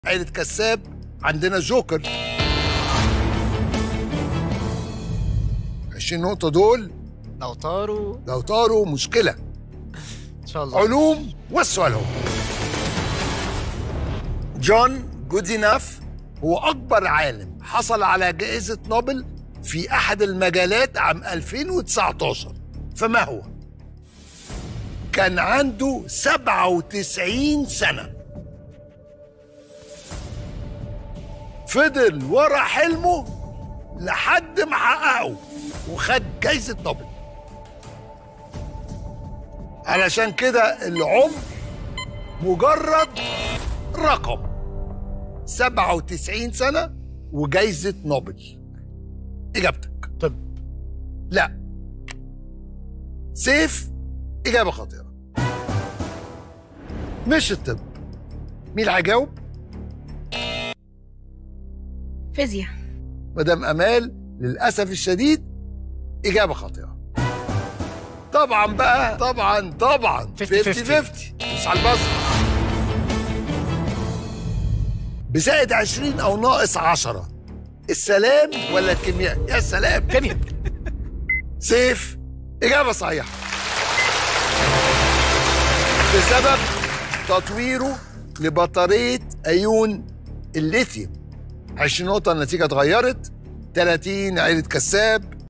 عيلة كساب عندنا جوكر 20 نقطة دول لو طاروا لو طاروا مشكلة ان شاء الله علوم والسؤال هو جون جوديناف هو أكبر عالم حصل على جائزة نوبل في أحد المجالات عام 2019 فما هو؟ كان عنده 97 سنة فضل ورا حلمه لحد ما حققه وخد جائزة نوبل علشان كده العمر مجرد رقم 97 سنة وجايزة نوبل إجابتك طب لا سيف إجابة خاطئة مش الطب مين اللي هيجاوب؟ فيزياء مدام أمال للأسف الشديد إجابة خاطئة طبعا بقى طبعا طبعا 50-50. 50 50 بص على البصر بزائد 20 أو ناقص 10 السلام ولا الكيمياء؟ يا سلام كيمياء سيف إجابة صحيحة بسبب تطويره لبطارية أيون الليثيوم 20 نقطة النتيجة اتغيرت 30 عيلة كساب